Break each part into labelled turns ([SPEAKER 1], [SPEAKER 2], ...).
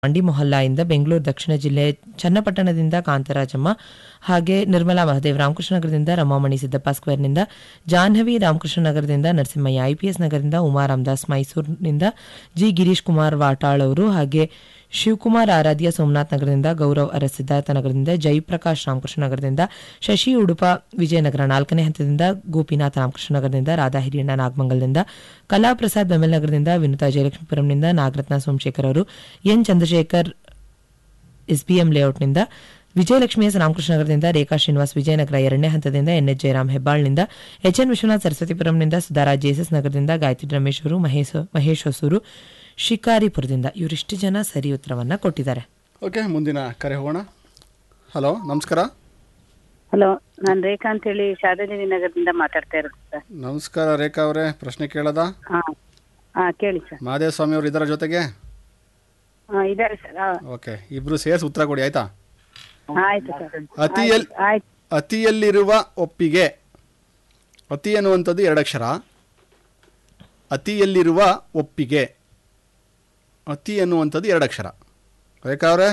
[SPEAKER 1] ಮಂಡಿ ಮೊಹಲ್ಲಾಯಿಂದ ಬೆಂಗಳೂರು ದಕ್ಷಿಣ ಜಿಲ್ಲೆ ಚನ್ನಪಟ್ಟಣದಿಂದ ಕಾಂತರಾಜಮ್ಮ ಹಾಗೆ ನಿರ್ಮಲಾ ಮಹದೇವ್ ರಾಮಕೃಷ್ಣ ನಗರದಿಂದ ರಮಾಮಣಿ ಸಿದ್ದಪ್ಪ ಸ್ಕ್ವೇರ್ನಿಂದ ಜಾಹ್ನವಿ ರಾಮಕೃಷ್ಣ ನಗರದಿಂದ ನರಸಿಂಹಯ್ಯ ಐಪಿಎಸ್ ನಗರದಿಂದ ಉಮಾ ರಾಮದಾಸ್ ಮೈಸೂರಿನಿಂದ ಜಿ ಗಿರೀಶ್ ಕುಮಾರ್ ವಾಟಾಳ್ ಅವರು ಹಾಗೆ ಶಿವಕುಮಾರ್ ಆರಾಧ್ಯ ಸೋಮನಾಥ್ ನಗರದಿಂದ ಗೌರವ್ ಅರಸ್ ಸಿದ್ಧಾರ್ಥ ನಗರದಿಂದ ಜಯಪ್ರಕಾಶ್ ರಾಮಕೃಷ್ಣ ನಗರದಿಂದ ಶಶಿ ಉಡುಪ ವಿಜಯನಗರ ನಾಲ್ಕನೇ ಹಂತದಿಂದ ಗೋಪಿನಾಥ್ ರಾಮಕೃಷ್ಣ ನಗರದಿಂದ ರಾಧಾ ಹಿರಿಯಣ್ಣ ನಾಗಮಂಗಲದಿಂದ ಕಲಾಪ್ರಸಾದ್ ಬೆಮೆಲ್ ನಗರದಿಂದ ವಿನುತಾ ಜಯಲಕ್ಷ್ಮೀಪುರಂನಿಂದ ನಾಗರತ್ನ ಸೋಮಶೇಖರ್ ಅವರು ಎನ್ ಚಂದ್ರಶೇಖರ್ ಎಸ್ಬಿಎಂ ಲೇಔಟ್ನಿಂದ ವಿಜಯಲಕ್ಷ್ಮಿ ಎಸ್ ರಾಮಕೃಷ್ಣ ನಗರದಿಂದ ರೇಖಾ ಶ್ರೀನಿವಾಸ್ ವಿಜಯನಗರ ಎರಡನೇ ಹಂತದಿಂದ ಎನ್ಎಚ್ ಜಯರಾಮ್ ಹೆಬ್ಬಾಳ್ನಿಂದ ಎಚ್ಎನ್ ವಿಶ್ವನಾಥ್ ಸರಸ್ವತಿಪುರಂನಿಂದ ಸುಧಾರಾ ಜೆಎಸ್ಎಸ್ ನಗರದಿಂದ ಗಾಯತ್ರಿ ರಮೇಶ್ ಅವರು ಮಹೇಶ್ ಮಹೇಶ್ ಹೊಸೂರು ಶಿಕಾರಿಪುರದಿಂದ ಇವರಿಷ್ಟು ಜನ ಸರಿ ಉತ್ತರವನ್ನ ಕೊಟ್ಟಿದ್ದಾರೆ
[SPEAKER 2] ಓಕೆ ಮುಂದಿನ ಕರೆ ಹೋಗೋಣ ಹಲೋ ನಮಸ್ಕಾರ
[SPEAKER 3] ಹಲೋ ನಾನು ರೇಖಾ ಅಂತೇಳಿ ಶಾರದಾದೇವಿ ನಗರದಿಂದ ಮಾತಾಡ್ತಾ ಇರೋದು ಸರ್
[SPEAKER 2] ನಮಸ್ಕಾರ ರೇಖಾ ಅವರೇ ಪ್ರಶ್ನೆ ಕೇಳದ
[SPEAKER 3] ಹಾಂ ಹಾಂ ಕೇಳಿ ಸರ್
[SPEAKER 2] ಮಹಾದೇವ ಸ್ವಾಮಿ ಅವರು ಇದರ ಜೊತೆಗೆ
[SPEAKER 3] ಹಾಂ ಇದ್ದಾರೆ ಸರ್ ಹಾಂ
[SPEAKER 2] ಓಕೆ ಇಬ್ರು ಸೇರಿಸಿ ಉತ್ತರ ಕೊಡಿ ಆಯ್ತಾ
[SPEAKER 3] ಆಯ್ತು ಸರ್
[SPEAKER 2] ಅತಿಯಲ್
[SPEAKER 3] ಆಯ್ತು
[SPEAKER 2] ಅತಿಯಲ್ಲಿರುವ ಒಪ್ಪಿಗೆ ಅತಿ ಅನ್ನುವಂಥದ್ದು ಎರಡಕ್ಷರ ಅತಿಯಲ್ಲಿರುವ ಒಪ್ಪಿಗೆ ಅತಿ ಅನ್ನುವಂಥದ್ದು ಎರಡಕ್ಷರ ರೇಖಾ ಅವರೇ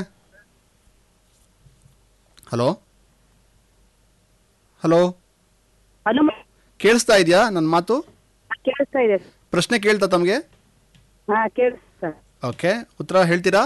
[SPEAKER 2] ಹಲೋ ಹಲೋ
[SPEAKER 3] ಹಲೋ
[SPEAKER 2] ಕೇಳಿಸ್ತಾ ಇದೆಯಾ ನನ್ನ ಮಾತು
[SPEAKER 3] ಕೇಳಿಸ್ತಾ ಇದೆ
[SPEAKER 2] ಪ್ರಶ್ನೆ ಕೇಳ್ತಾ ತಮಗೆ
[SPEAKER 3] ಹಾಂ ಕೇಳಿಸ್ ಸರ್
[SPEAKER 2] ಓಕೆ ಉತ್ತರ ಹೇಳ್ತೀರಾ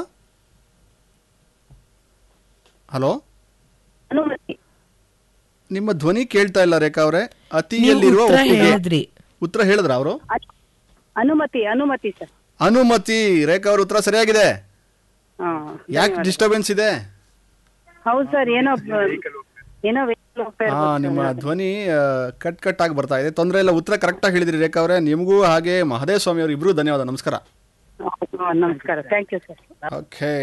[SPEAKER 2] ಹಲೋ
[SPEAKER 3] ಅನುಮತಿ
[SPEAKER 2] ನಿಮ್ಮ ಧ್ವನಿ ಕೇಳ್ತಾ ಇಲ್ಲ ರೇಖಾ ಅವರೇ
[SPEAKER 1] ನೀವು
[SPEAKER 2] ಅತಿಯಲ್ಲಿರುವ
[SPEAKER 1] ಉತ್ತರ
[SPEAKER 2] ಒಪ್ಪಿಗೆ
[SPEAKER 1] ಹೇಳಿದ್ರಿ
[SPEAKER 2] ಉತ್ತರ ಹೇಳಿದ್ರ ಅವರು
[SPEAKER 3] ಅನ್- ಅನುಮತಿ ಅನುಮತಿ ಸರ್
[SPEAKER 2] ಅನುಮತಿ ರೇಖಾ ಅವ್ರ ಉತ್ತರ ಸರಿಯಾಗಿದೆ
[SPEAKER 3] ಹಾಂ
[SPEAKER 2] ಯಾಕೆ ಡಿಸ್ಟರ್ಬೆನ್ಸ್ ಇದೆ
[SPEAKER 3] ಹೌದು ಸರ್ ಏನೋ ಬ- ಏನೋ ವೆಹಿಕಲ್ ಹೋಗ್ತಾ
[SPEAKER 2] ಹಾ
[SPEAKER 3] ಇರ್ಬೋದು
[SPEAKER 2] ನಿಮ್ಮ ಧ್ವನಿ ಆ, ಕಟ್ ಕಟ್ ಆಗಿ ಬರ್ತಾ ಇದೆ ತೊಂದರೆ ಇಲ್ಲ ಉತ್ತರ ಕರೆಕ್ಟ್ ಆಗಿ ಹೇಳಿದ್ರಿ ರೇಖಾ ಅವರೇ ನಿಮಗೂ ಹಾಗೆ ಮಹದೇವ್ ಸ್ವಾಮಿ ಅವರು ಇಬ್ರು ಧನ್ಯವಾದ ನಮಸ್ಕಾರ
[SPEAKER 3] ಹಾಂ, ನಮಸ್ಕಾರ thank you sir
[SPEAKER 2] okay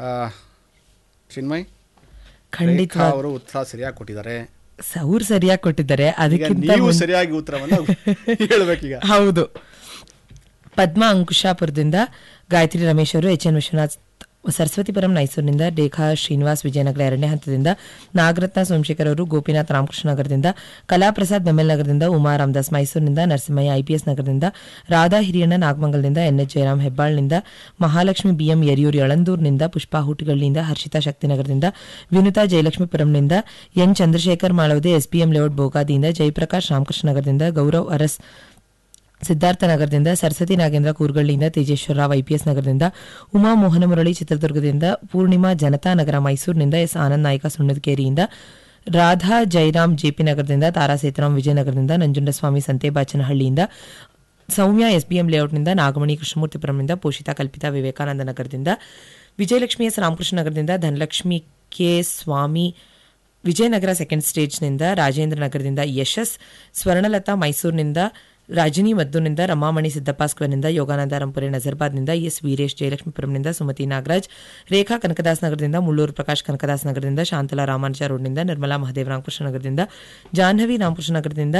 [SPEAKER 2] Chinmay
[SPEAKER 1] ಖಂಡಿತ
[SPEAKER 2] ರೇಖಾ ಅವರು ಉತ್ತರ ಸರಿಯಾಗಿ ಕೊಟ್ಟಿದ್ದಾರೆ
[SPEAKER 1] ಅವ್ರು ಸರಿಯಾಗಿ ಕೊಟ್ಟಿದ್ದಾರೆ
[SPEAKER 2] ಈಗ
[SPEAKER 1] ಅದಕ್ಕಿಂತ
[SPEAKER 2] ನೀವು
[SPEAKER 1] ಮುನ್-
[SPEAKER 2] ಸರಿಯಾಗಿ ಉತ್ತರವನ್ನು ಹೇಳ್ಬೇಕೀಗ
[SPEAKER 1] ಹೌದು ಪದ್ಮ ಅಂಕುಶಾಪುರದಿಂದ ಗಾಯತ್ರಿ ರಮೇಶ್ ಅವರು ಎಚ್ ಎನ್ ವಿಶ್ವನಾಥ್ ಸರಸ್ವತಿಪುರಂ ಮೈಸೂರಿನಿಂದ ರೇಖಾ ಶ್ರೀನಿವಾಸ್ ವಿಜಯನಗರ ಎರಡನೇ ಹಂತದಿಂದ ನಾಗರತ್ನ ಸೋಮಶೇಖರ್ ಅವರು ಗೋಪಿನಾಥ್ ರಾಮಕೃಷ್ಣ ನಗರದಿಂದ ಕಲಾಪ್ರಸಾದ್ ಬೆಮೆಲ್ ನಗರದಿಂದ ಉಮಾ ರಾಮದಾಸ್ ಮೈಸೂರಿನಿಂದ ನರಸಿಂಹಯ್ಯ ಐಪಿಎಸ್ ನಗರದಿಂದ ರಾಧಾ ಹಿರಿಯಣ್ಣ ನಾಗಮಂಗಲದಿಂದ ಎನ್ಎಚ್ ಜಯರಾಮ್ ಹೆಬ್ಬಾಳ್ನಿಂದ ಮಹಾಲಕ್ಷ್ಮಿ ಬಿಎಂ ಯರಿಯೂರು ಯಳಂದೂರಿನಿಂದ ಪುಷ್ಪಾ ಹುಟ್ಟಿಗಳಿಂದ ಹರ್ಷಿತಾ ಶಕ್ತಿನಗರದಿಂದ ವಿನುತಾ ಜಯಲಕ್ಷ್ಮೀಪುರಂನಿಂದ N Chandrashekar Malavade SPM layout ಬೋಗಾದಿಯಿಂದ ಜಯಪ್ರಕಾಶ್ ರಾಮಕೃಷ್ಣ ನಗರದಿಂದ ಗೌರವ್ ಅರಸ್ ಸಿದ್ಧಾರ್ಥ ನಗರದಿಂದ ಸರಸ್ವತಿ ನಾಗೇಂದ್ರ ಕೂರ್ಗಳ್ಳಿಯಿಂದ ತೇಜೇಶ್ವರ ರಾವ್ ಐಪಿಎಸ್ ನಗರದಿಂದ ಉಮಾ ಮೋಹನ ಮುರಳಿ ಚಿತ್ರದುರ್ಗದಿಂದ ಪೂರ್ಣಿಮಾ ಜನತಾ ನಗರ ಮೈಸೂರಿನಿಂದ ಎಸ್ ಆನಂದ್ ನಾಯ್ಕ ಸುಣ್ಣದಕೇರಿಯಿಂದ ರಾಧಾ ಜೈರಾಮ್ ಜೆಪಿ ನಗರದಿಂದ ತಾರಾ ಸೇತರಾಮ್ ವಿಜಯನಗರದಿಂದ ನಂಜುಂಡಸ್ವಾಮಿ ಸಂತೇಬಾಚನಹಳ್ಳಿಯಿಂದ ಸೌಮ್ಯ ಎಸ್ಬಿಎಂ ಲೇಔಟ್ನಿಂದ ನಾಗಮಣಿ ಕೃಷ್ಣಮೂರ್ತಿಪುರಂನಿಂದ ಪೋಷಿತಾ ಕಲ್ಪಿತಾ ವಿವೇಕಾನಂದ ನಗರದಿಂದ ವಿಜಯಲಕ್ಷ್ಮಿ ಎಸ್ ರಾಮಕೃಷ್ಣ ನಗರದಿಂದ ಧನಲಕ್ಷ್ಮಿ ಕೆ ಸ್ವಾಮಿ ವಿಜಯನಗರ ಸೆಕೆಂಡ್ ಸ್ಟೇಜ್ನಿಂದ ರಾಜೇಂದ್ರ ನಗರದಿಂದ ಯಶಸ್ ಸ್ವರ್ಣಲತಾ ಮೈಸೂರಿನಿಂದ ರಾಜಿನಿ ಮದ್ದೂನಿಂದ ರಮಾಮಣಿ ಸಿದ್ದಪ್ಪ ಸ್ಕ್ವೇರ್ನಿಂದ ಯೋಗಾನಂದ ರಂಪುರೆ ನಜರ್ಬಾದ್ನಿಂದ ಎಸ್ ವೀರೇಶ್ ಜಯಲಕ್ಷ್ಮೀಪುರಂನಿಂದ ಸುಮತಿ ನಾಗರಾಜ್ ರೇಖಾ ಕನಕದಾಸ್ ನಗರದಿಂದ ಮುಳ್ಳೂರು ಪ್ರಕಾಶ್ ಕನಕದಾಸ್ ನಗರದಿಂದ ಶಾಂತಲಾ ರಾಮಾನುಜ ರೋಡ್ನಿಂದ ನಿರ್ಮಲಾ ಮಹದೇವ್ ರಾಮಕೃಷ್ಣ ನಗರದಿಂದ ಜಾಹ್ನವಿ ರಾಮಕೃಷ್ಣ ನಗರದಿಂದ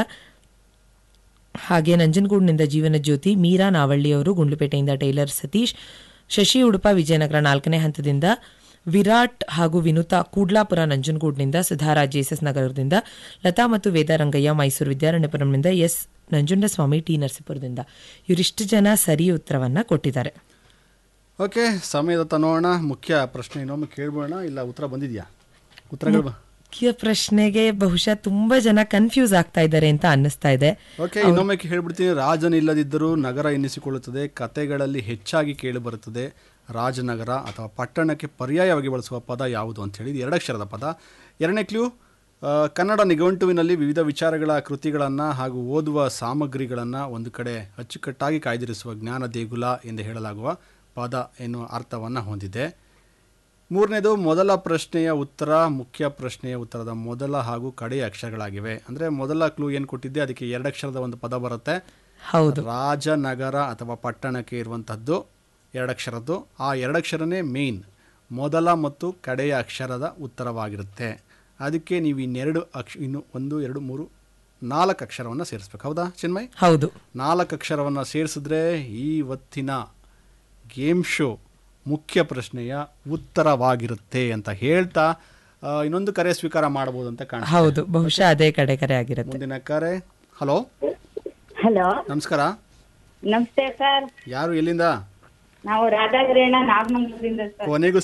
[SPEAKER 1] ಹಾಗೆ ನಂಜನಗೂಡಿನಿಂದ ಜೀವನ ಜ್ಯೋತಿ ಮೀರಾ ನಾವಳ್ಳಿಯವರು ಗುಂಡ್ಲುಪೇಟೆಯಿಂದ ಟೈಲರ್ ಸತೀಶ್ ಶಶಿ ಉಡುಪ ವಿಜಯನಗರ ನಾಲ್ಕನೇ ಹಂತದಿಂದ ವಿರಾಟ್ ಹಾಗೂ ವಿನುತಾ ಕೂಡ್ಲಾಪುರ ನಂಜನಗೂಡಿನಿಂದ ಸುಧಾರಾ ಜೆಎಸ್ಎಸ್ ನಗರದಿಂದ ಲತಾ ಮತ್ತು ವೇದ ರಂಗಯ್ಯ ಮೈಸೂರು ವಿದ್ಯಾರಣ್ಯಪುರಂನಿಂದ ಎಸ್ ನಂಜುಂಡಸ್ವಾಮಿ ಟಿ ನರಸೀಪುರದಿಂದ ಇವರಿಷ್ಟು ಜನ ಸರಿ ಉತ್ತರವನ್ನ ಕೊಟ್ಟಿದ್ದಾರೆ
[SPEAKER 2] ಓಕೆ ಸಮಯದ ನೋಡೋಣ ಮುಖ್ಯ ಪ್ರಶ್ನೆ ಇನ್ನೊಮ್ಮೆ ಕೇಳ್ಬೋಣ ಇಲ್ಲ ಉತ್ತರ ಬಂದಿದ್ಯಾ ಉತ್ತರಗಳು ಬ-
[SPEAKER 1] ಮುಖ್ಯ ಪ್ರಶ್ನೆಗೆ ಬಹುಶಃ ತುಂಬಾ ಜನ ಕನ್ಫ್ಯೂಸ್ ಆಗ್ತಾ ಇದ್ದಾರೆ ಅಂತ ಅನ್ನಿಸ್ತಾ ಇದೆ
[SPEAKER 2] ಓಕೆ ಇನ್ನೊಮ್ಮೆ ಹೇಳ್ಬಿಡ್ತೀನಿ ರಾಜನಿಲ್ಲದಿದ್ದರೂ ನಗರ ಎನ್ನಿಸಿಕೊಳ್ಳುತ್ತದೆ ಕತೆಗಳಲ್ಲಿ ಹೆಚ್ಚಾಗಿ ಕೇಳಿಬರುತ್ತದೆ ರಾಜನಗರ ಅಥವಾ ಪಟ್ಟಣಕ್ಕೆ ಪರ್ಯಾಯವಾಗಿ ಬಳಸುವ ಪದ ಯಾವುದು ಅಂತ ಹೇಳಿ ಇದು ಎರಡಕ್ಷರದ ಪದ ಎರಡನೇ ಕ್ಲೂ ಆ, ಕನ್ನಡ ನಿಘಂಟುವಿನಲ್ಲಿ ವಿವಿಧ ವಿಚಾರಗಳ ಕೃತಿಗಳನ್ನು ಹಾಗೂ ಓದುವ ಸಾಮಗ್ರಿಗಳನ್ನು ಒಂದು ಕಡೆ ಅಚ್ಚುಕಟ್ಟಾಗಿ ಕಾಯ್ದಿರಿಸುವ ಜ್ಞಾನ ದೇಗುಲ ಎಂದು ಹೇಳಲಾಗುವ ಪದ ಎನ್ನುವ ಅರ್ಥವನ್ನು ಹೊಂದಿದೆ ಮೂರನೇದು ಮೊದಲ ಪ್ರಶ್ನೆಯ ಉತ್ತರ ಮುಖ್ಯ ಪ್ರಶ್ನೆಯ ಉತ್ತರದ ಮೊದಲ ಹಾಗೂ ಕಡೆಯ ಅಕ್ಷರಗಳಾಗಿವೆ ಅಂದರೆ ಮೊದಲ ಕ್ಲೂ ಏನು ಕೊಟ್ಟಿದ್ದೆ ಅದಕ್ಕೆ ಎರಡು ಅಕ್ಷರದ ಒಂದು ಪದ ಬರುತ್ತೆ
[SPEAKER 1] ಹೌದು
[SPEAKER 2] ರಾಜನಗರ ಅಥವಾ ಪಟ್ಟಣಕ್ಕೆ ಇರುವಂಥದ್ದು ಎರಡಕ್ಷರದ್ದು ಆ ಎರಡಕ್ಷರನೇ ಮೇನ್ ಮೊದಲ ಮತ್ತು ಕಡೆಯ ಅಕ್ಷರದ ಉತ್ತರವಾಗಿರುತ್ತೆ ಅದಕ್ಕೆ ನೀವು ಇನ್ನೆರಡು ಅಕ್ಷ ಇನ್ನು ಒಂದು ಎರಡು ಮೂರು ನಾಲ್ಕು ಅಕ್ಷರವನ್ನು ಸೇರಿಸ್ಬೇಕು ಹೌದಾ ಚಿನ್ಮಯ್
[SPEAKER 1] ಹೌದು
[SPEAKER 2] ನಾಲ್ಕು ಅಕ್ಷರವನ್ನು ಸೇರಿಸಿದ್ರೆ ಈ ಹೊತ್ತಿನ ಗೇಮ್ ಶೋ ಮುಖ್ಯ ಪ್ರಶ್ನೆಯ ಉತ್ತರವಾಗಿರುತ್ತೆ ಅಂತ ಹೇಳ್ತಾ ಆ, ಇನ್ನೊಂದು ಕರೆ ಸ್ವೀಕಾರ ಮಾಡಬಹುದು ಅಂತ ಕಾಣ
[SPEAKER 1] ಹೌದು ಬಹುಶಃ ಅದೇ ಕಡೆ ಕರೆ ಆಗಿರುತ್ತೆ
[SPEAKER 2] ಮುಂದಿನ ಕರೆ ಹಲೋ
[SPEAKER 3] ಹಲೋ
[SPEAKER 2] ನಮಸ್ಕಾರ
[SPEAKER 3] ನಮಸ್ತೆ ಸರ್
[SPEAKER 2] ಯಾರು ಎಲ್ಲಿಂದ
[SPEAKER 3] ನಾವು ರಾಧಾಗಿರಣ್ಣ ನಾಗಮಂಗಲದಿಂದ ಸರ್
[SPEAKER 2] ಕೊನೆಗೂ